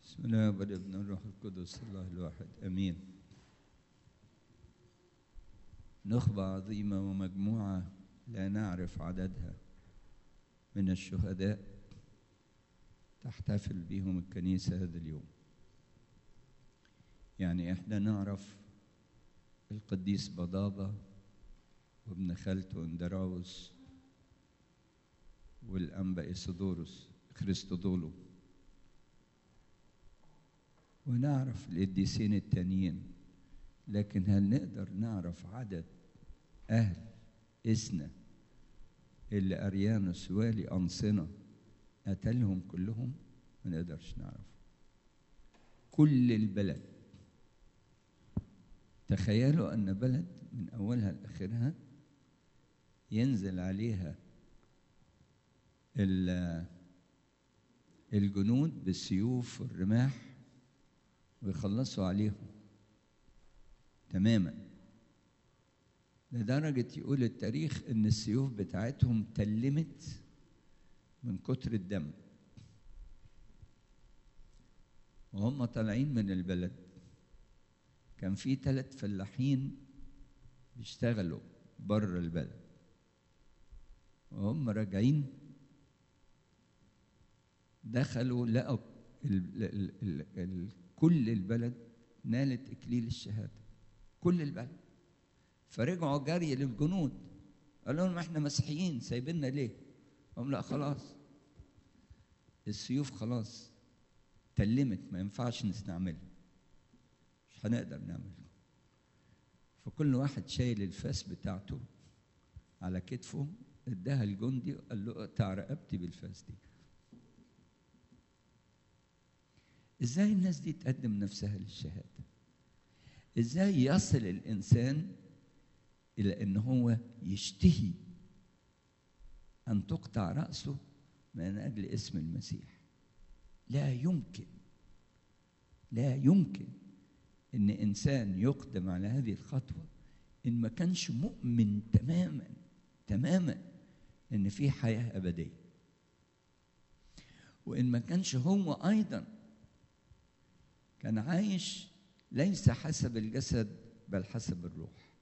بسم الله والابن الروح القدس الله الواحد امين نخبة عظيمة ومجموعة لا نعرف عددها من الشهداء تحتفل بهم الكنيسة هذا اليوم يعني احنا نعرف القديس بضابة وابن خالته اندراوس والأنبا إسودوروس خريستودولو ونعرف القديسين التانيين لكن هل نقدر نعرف عدد أهل إسنا اللي أريانوس والي أنصنة قتلهم كلهم ما نقدرش نعرف كل البلد تخيلوا أن بلد من أولها لآخرها ينزل عليها الجنود بالسيوف والرماح ويخلصوا عليهم تماما لدرجة يقول التاريخ إن السيوف بتاعتهم تلمت من كتر الدم وهم طالعين من البلد كان في ثلاث فلاحين بيشتغلوا بره البلد وهم راجعين دخلوا لقوا ال ال ال ال كل البلد نالت إكليل الشهادة كل البلد فرجعوا جري للجنود قالوا لهم احنا مسيحيين سايبيننا ليه؟ قالوا لا خلاص السيوف خلاص تلمت ما ينفعش نستعملها مش هنقدر نعملها فكل واحد شايل الفاس بتاعته على كتفه اداها الجندي وقال له اقطع رقبتي بالفاس دي ازاي الناس دي تقدم نفسها للشهاده ازاي يصل الانسان الى ان هو يشتهي ان تقطع راسه من اجل اسم المسيح لا يمكن لا يمكن ان انسان يقدم على هذه الخطوه ان ما كانش مؤمن تماما تماما ان في حياه ابديه وان ما كانش هو ايضا كان عايش ليس حسب الجسد بل حسب الروح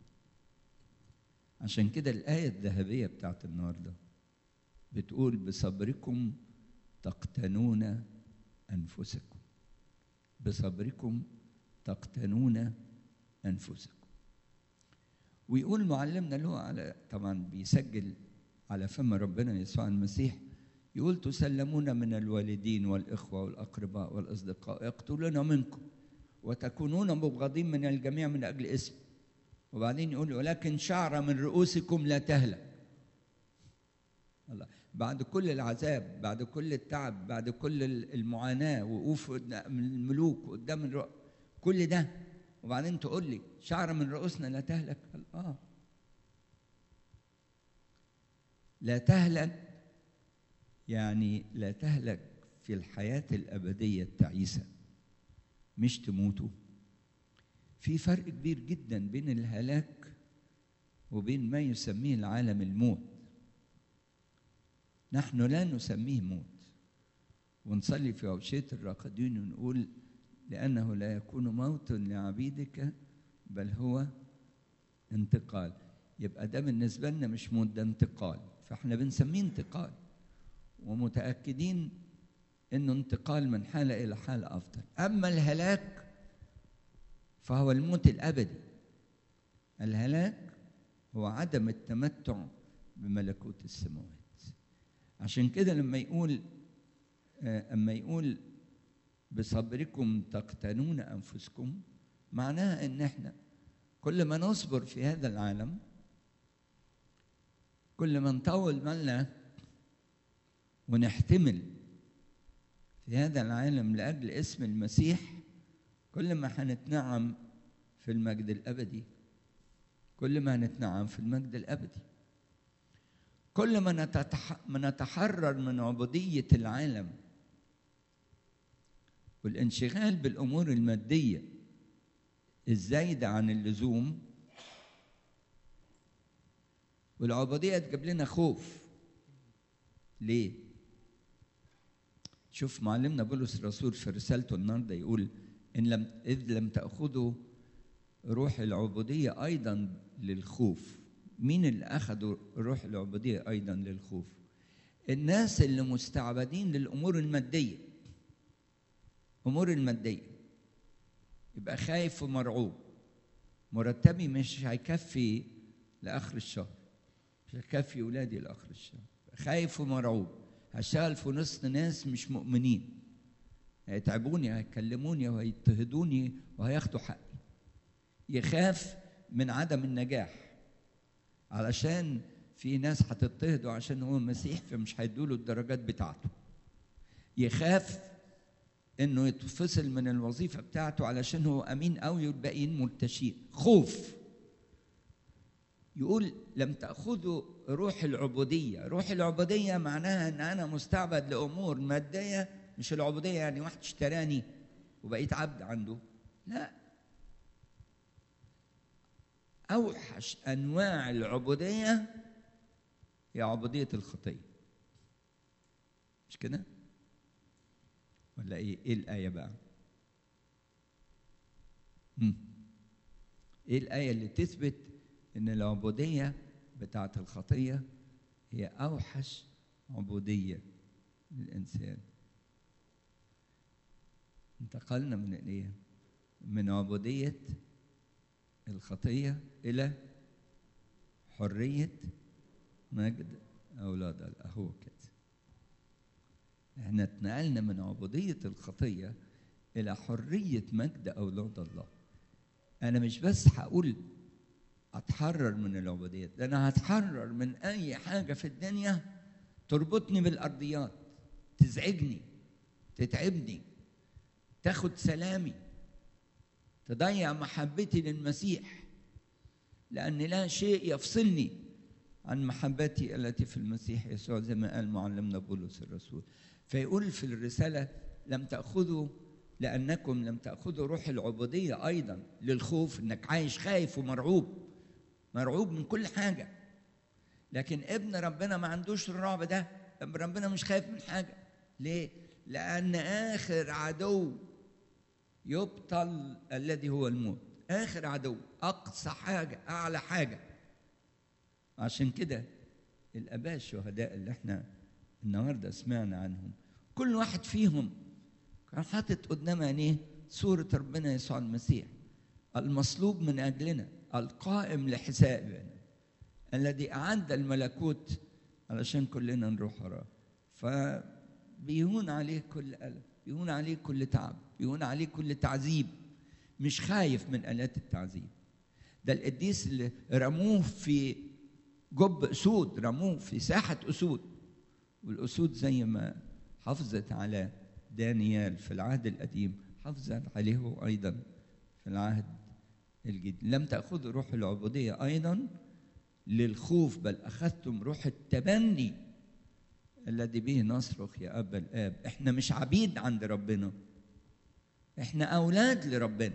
عشان كده الآية الذهبية بتاعت النهاردة بتقول بصبركم تقتنون أنفسكم بصبركم تقتنون أنفسكم ويقول معلمنا له على طبعا بيسجل على فم ربنا يسوع المسيح يقول تسلمون من الوالدين والإخوة والأقرباء والأصدقاء يقتلون منكم وتكونون مبغضين من الجميع من أجل اسم وبعدين يقول ولكن شعر من رؤوسكم لا تهلك الله بعد كل العذاب بعد كل التعب بعد كل المعاناة وقوف الملوك قدام الرؤ... كل ده وبعدين تقول لي شعر من رؤوسنا لا تهلك قال اه لا تهلك يعني لا تهلك في الحياة الأبدية التعيسة مش تموتوا في فرق كبير جدا بين الهلاك وبين ما يسميه العالم الموت نحن لا نسميه موت ونصلي في عشية الراقدين ونقول لأنه لا يكون موت لعبيدك بل هو انتقال يبقى ده بالنسبة لنا مش موت ده انتقال فاحنا بنسميه انتقال ومتأكدين انه انتقال من حالة إلى حالة أفضل أما الهلاك فهو الموت الأبدي الهلاك هو عدم التمتع بملكوت السماوات عشان كده لما يقول أما يقول بصبركم تقتنون أنفسكم معناها إن إحنا كل ما نصبر في هذا العالم كل ما نطول بالنا ونحتمل في هذا العالم لاجل اسم المسيح كل ما هنتنعم في المجد الابدي كل ما هنتنعم في المجد الابدي كل ما نتحرر من عبوديه العالم والانشغال بالامور الماديه الزايده عن اللزوم والعبوديه تجيب لنا خوف ليه شوف معلمنا بولس الرسول في رسالته النهارده يقول ان لم اذ لم تاخذوا روح العبوديه ايضا للخوف مين اللي اخذوا روح العبوديه ايضا للخوف الناس اللي مستعبدين للامور الماديه امور الماديه يبقى خايف ومرعوب مرتبي مش هيكفي لاخر الشهر مش هيكفي ولادي لاخر الشهر خايف ومرعوب هشتغل في نص ناس مش مؤمنين هيتعبوني هيكلموني وهيضطهدوني وهياخدوا حقي يخاف من عدم النجاح علشان في ناس هتضطهده عشان هو مسيح فمش هيدوله الدرجات بتاعته يخاف انه يتفصل من الوظيفه بتاعته علشان هو امين قوي والباقيين مرتشين خوف يقول لم تاخذوا روح العبوديه روح العبوديه معناها ان انا مستعبد لامور ماديه مش العبوديه يعني واحد اشتراني وبقيت عبد عنده لا اوحش انواع العبوديه هي عبوديه الخطيه مش كده ولا ايه ايه الايه بقى مم. ايه الايه اللي تثبت ان العبوديه بتاعه الخطيه هي اوحش عبوديه للانسان انتقلنا من الايه من عبوديه الخطيه الى حريه مجد اولاد الله هو كده احنا اتنقلنا من عبودية الخطية إلى حرية مجد أولاد الله أنا مش بس هقول أتحرر من العبودية ده أنا هتحرر من أي حاجة في الدنيا تربطني بالأرضيات تزعجني تتعبني تاخد سلامي تضيع محبتي للمسيح لأن لا شيء يفصلني عن محبتي التي في المسيح يسوع زي ما قال معلمنا بولس الرسول فيقول في الرسالة لم تأخذوا لأنكم لم تأخذوا روح العبودية أيضا للخوف إنك عايش خايف ومرعوب مرعوب من كل حاجة لكن ابن ربنا ما عندوش الرعب ده ابن ربنا مش خايف من حاجة ليه؟ لأن آخر عدو يبطل الذي هو الموت آخر عدو أقصى حاجة أعلى حاجة عشان كده الآباء الشهداء اللي احنا النهارده سمعنا عنهم كل واحد فيهم كان حاطط قدام عينيه صورة ربنا يسوع المسيح المصلوب من أجلنا القائم لحسابنا الذي أعد الملكوت علشان كلنا نروح وراه فبيهون عليه كل ألم بيهون عليه كل تعب بيهون عليه كل تعذيب مش خايف من آلات التعذيب ده القديس اللي رموه في جب أسود رموه في ساحة أسود والأسود زي ما حافظت على دانيال في العهد القديم حافظت عليه أيضا في العهد الجديد لم تأخذوا روح العبودية أيضا للخوف بل أخذتم روح التبني الذي به نصرخ يا أبا الآب إحنا مش عبيد عند ربنا إحنا أولاد لربنا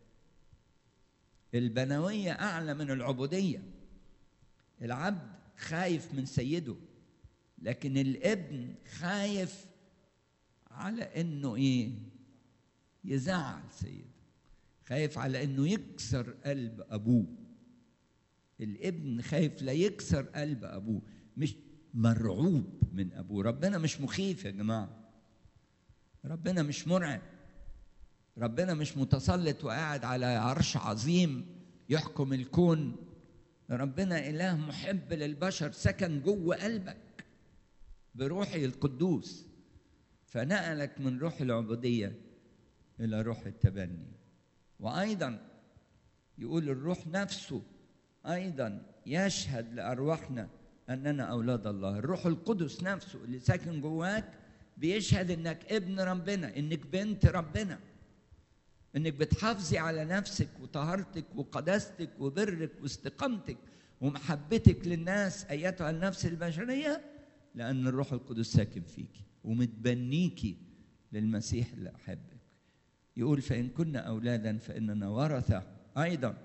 البنوية أعلى من العبودية العبد خايف من سيده لكن الابن خايف على انه ايه يزعل سيده خايف على انه يكسر قلب ابوه الابن خايف لا يكسر قلب ابوه مش مرعوب من ابوه ربنا مش مخيف يا جماعه ربنا مش مرعب ربنا مش متسلط وقاعد على عرش عظيم يحكم الكون ربنا اله محب للبشر سكن جوه قلبك بروحه القدوس فنقلك من روح العبودية إلى روح التبني وأيضا يقول الروح نفسه أيضا يشهد لأرواحنا أننا أولاد الله الروح القدس نفسه اللي ساكن جواك بيشهد إنك ابن ربنا إنك بنت ربنا إنك بتحافظي على نفسك وطهارتك وقداستك وبرك واستقامتك ومحبتك للناس أيتها النفس البشرية لأن الروح القدس ساكن فيك ومتبنيكي للمسيح اللي أحبك يقول فإن كنا أولادا فإننا ورثة أيضا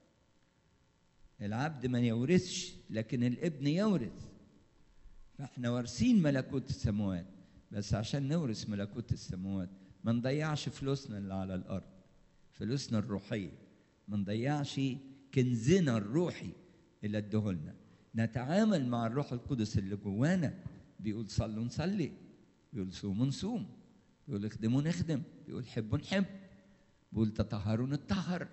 العبد ما يورثش لكن الابن يورث فاحنا وارثين ملكوت السماوات بس عشان نورث ملكوت السماوات ما نضيعش فلوسنا اللي على الارض فلوسنا الروحيه ما نضيعش كنزنا الروحي اللي ادهولنا نتعامل مع الروح القدس اللي جوانا بيقول صلوا نصلي بيقول صوموا نصوم بيقول اخدموا نخدم بيقول حبوا نحب بيقول تطهروا نتطهر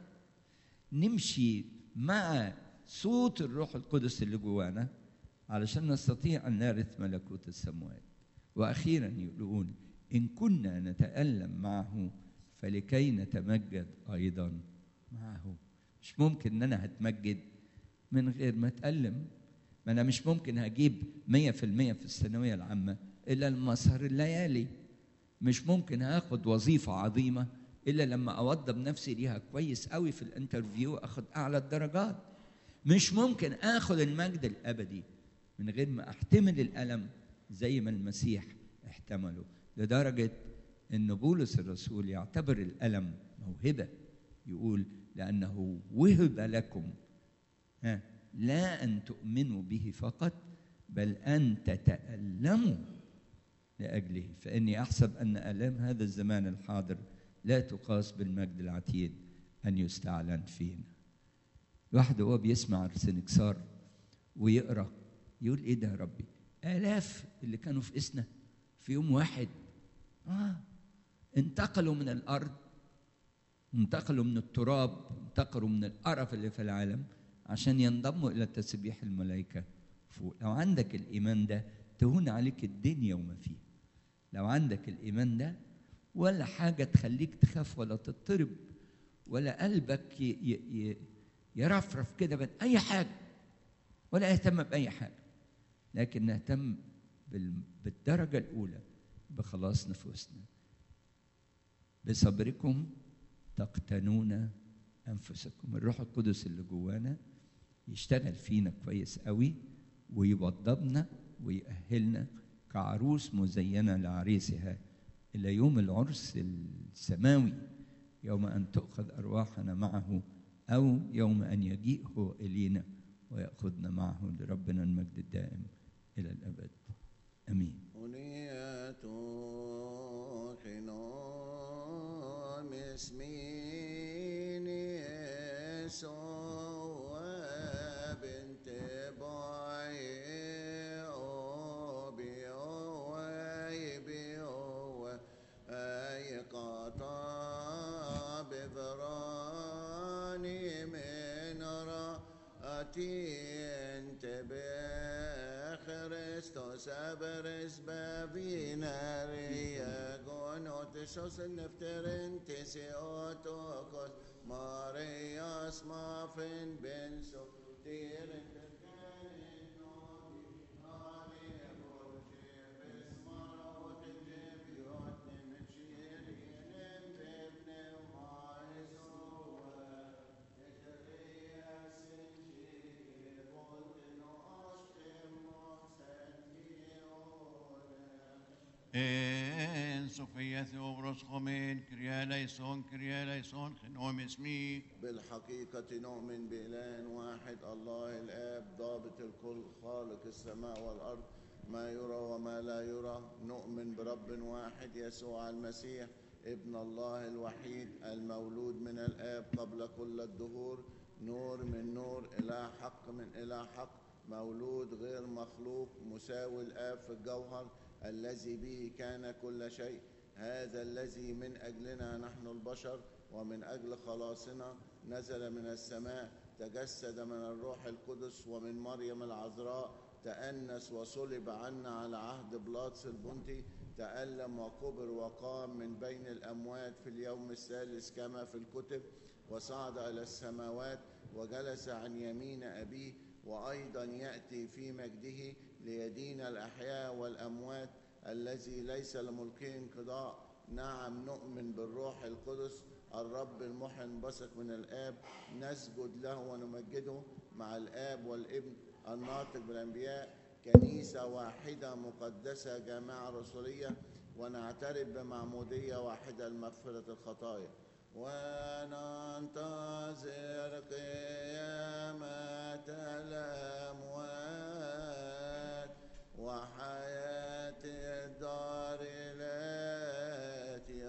نمشي مع صوت الروح القدس اللي جوانا علشان نستطيع ان نرث ملكوت السماوات واخيرا يقولون ان كنا نتالم معه فلكي نتمجد ايضا معه مش ممكن ان انا هتمجد من غير ما اتالم ما انا مش ممكن هجيب 100% في الثانويه العامه الا لمسهر الليالي مش ممكن هاخد وظيفه عظيمه الا لما اوضب نفسي ليها كويس قوي في الانترفيو اخد اعلى الدرجات مش ممكن اخد المجد الابدي من غير ما احتمل الالم زي ما المسيح احتمله لدرجه ان بولس الرسول يعتبر الالم موهبه يقول لانه وهب لكم ها لا ان تؤمنوا به فقط بل ان تتالموا لاجله فاني احسب ان الام هذا الزمان الحاضر لا تقاس بالمجد العتيد ان يستعلن فينا الواحد وهو بيسمع السنكسار ويقرا يقول ايه ده يا ربي الاف اللي كانوا في اسنا في يوم واحد اه انتقلوا من الارض انتقلوا من التراب انتقلوا من القرف اللي في العالم عشان ينضموا الى تسبيح الملائكه فوق لو عندك الايمان ده تهون عليك الدنيا وما فيها لو عندك الايمان ده ولا حاجه تخليك تخاف ولا تضطرب ولا قلبك ي ي ي يرفرف كده من اي حاجه ولا يهتم باي حاجه لكن نهتم بالدرجه الاولى بخلاص نفوسنا بصبركم تقتنون انفسكم الروح القدس اللي جوانا يشتغل فينا كويس قوي ويوضبنا ويأهلنا كعروس مزينة لعريسها إلى يوم العرس السماوي يوم أن تؤخذ أرواحنا معه أو يوم أن يجيء هو إلينا ويأخذنا معه لربنا المجد الدائم إلى الأبد أمين اسمين يسوع بنت باي او بي او اي بي او اي قطع بذراني من رأتي انت بخريستوس ابرز بابيناريا غونوتشوس النفترين تسيوتوكوس مارياس مافن بنسو تيرن En Sofia Theobros Homen, Kyria Leison, Kyria Leison, خنوم اسمي بالحقيقة نؤمن بإله واحد الله الآب ضابط الكل خالق السماء والأرض ما يرى وما لا يرى نؤمن برب واحد يسوع المسيح ابن الله الوحيد المولود من الآب قبل كل الدهور نور من نور إله حق من إله حق مولود غير مخلوق مساوي الآب في الجوهر الذي به كان كل شيء هذا الذي من أجلنا نحن البشر ومن أجل خلاصنا نزل من السماء تجسد من الروح القدس ومن مريم العذراء تأنس وصلب عنا على عهد بلاطس البنطي تألم وكبر وقام من بين الأموات في اليوم الثالث كما في الكتب وصعد إلى السماوات وجلس عن يمين أبيه وأيضا يأتي في مجده ليدين الأحياء والأموات الذي ليس لملكه انقضاء نعم نؤمن بالروح القدس الرب المحي انبثق من الآب نسجد له ونمجده مع الآب والابن الناطق بالأنبياء كنيسة واحدة مقدسة جامعة رسولية ونعترف بمعمودية واحدة لمغفرة الخطايا وننتظر قيامة الأموات وحياة الدار التي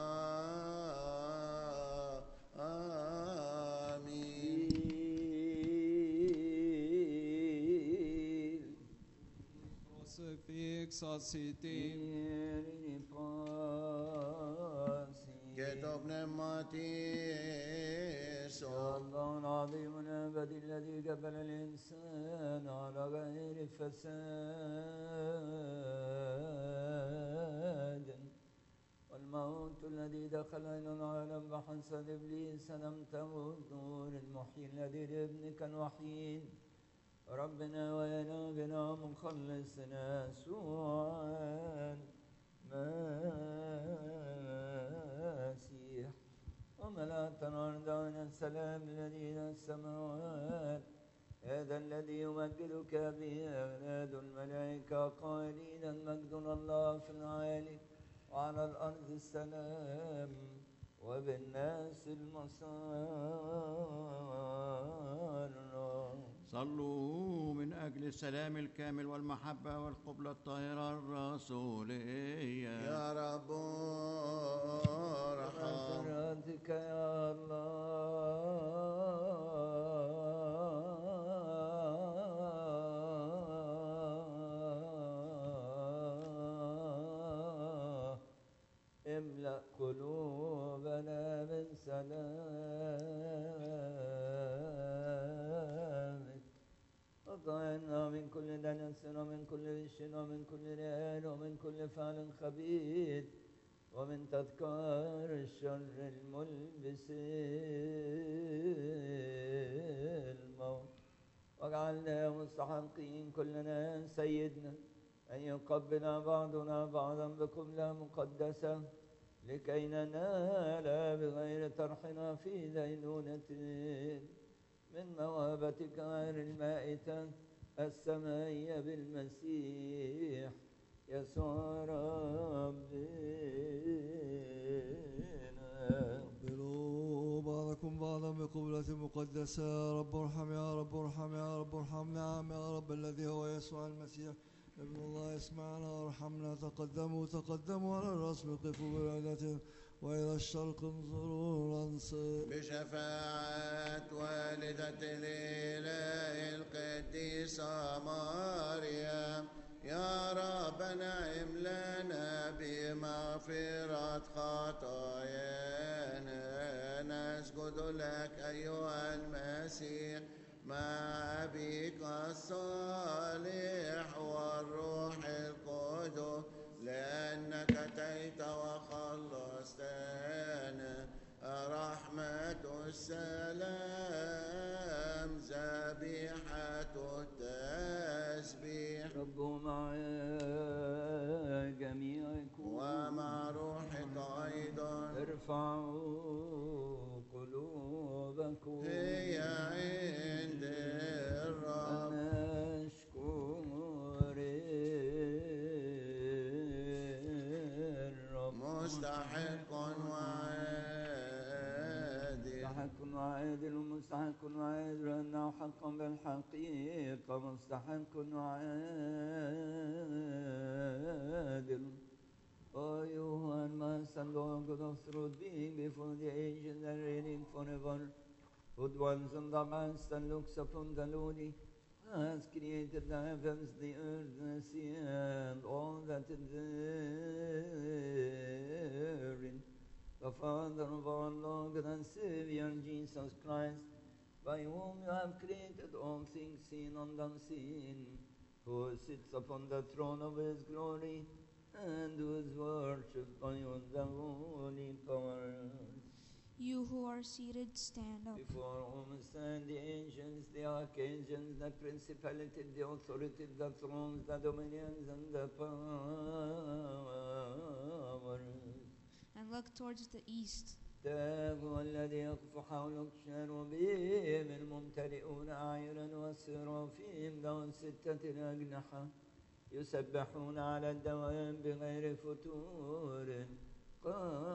آمين Crucifix City. كتب نماتيس الله العظيم الأبدي الذي قبل الإنسان على غير فساد والموت الذي دخل إلى العالم بحسد إبليس لم تمت نور المحيي الذي لابنك الوحيد ربنا وإلهنا مخلصنا يسوع المسيح وملأت الأرض من السلام الذي إلى السماوات هذا الذي يمجدك به أولاد الملائكة قائلين المجد لله في العالي وعلى الأرض السلام وبالناس المسار صلوا من أجل السلام الكامل والمحبة والقبلة الطاهرة الرسولية يا رب ارحم حسناتك يا الله املأ قلوبنا من سلامك وطهرنا من كل دنس ومن كل غش ومن كل رياء ومن كل فعل خبيث ومن تذكار الشر الملبس الموت واجعلنا مستحقين كلنا سيدنا أن يقبل بعضنا بعضا بقبلة مقدسة لكي ننال بغير طرحنا في دينونة من موهبتك غير المائتة السمائية بالمسيح يسوع ربنا قبلوا بعضكم بعضا بقبلة مقدسة يا رب ارحم يا رب ارحم يا رب ارحم نعم يا رب الذي هو يسوع المسيح ابن الله اسمعنا وارحمنا تقدموا تقدموا على الرسم قفوا بعدة وإلى الشرق انظروا وانصر بشفاعة والدة الإله القديسة مريم يا رب نعم لنا بمغفرة خطايانا نسجد لك أيها المسيح مع أبيك الصالح والروح القدس لأنك أتيت وخلصتنا رحمة السلام ذبيحة التسبيح رب مع جميعكم ومع روحك أيضا ارفعوا قلوبكم هي عند الرب نشكر الرب مستحق وعادل مستحق وعادل مستحق وعادل أنه حقا بالحقيقة مستحق وعادل Oh, you who are master Lord God of truth, being before the ages and reigning forever, who dwells on the vast and looks upon the lowly, has created the heavens, the earth, the sea, and all that is therein. The Father of our Lord and Savior Jesus Christ, by whom you have created all things seen and unseen, who sits upon the throne of his glory, and who is worshipped by all the holy powers. You who are seated, stand up. Before whom stand the angels, the archangels, the principalities, the authorities, the thrones, the dominions, and the powers. And look towards the east. الكتاب هو الذي يقف حولك شروبيم الممتلئون أعينا والسرافيم ذو ستة أجنحة يسبحون على الدوام بغير فتور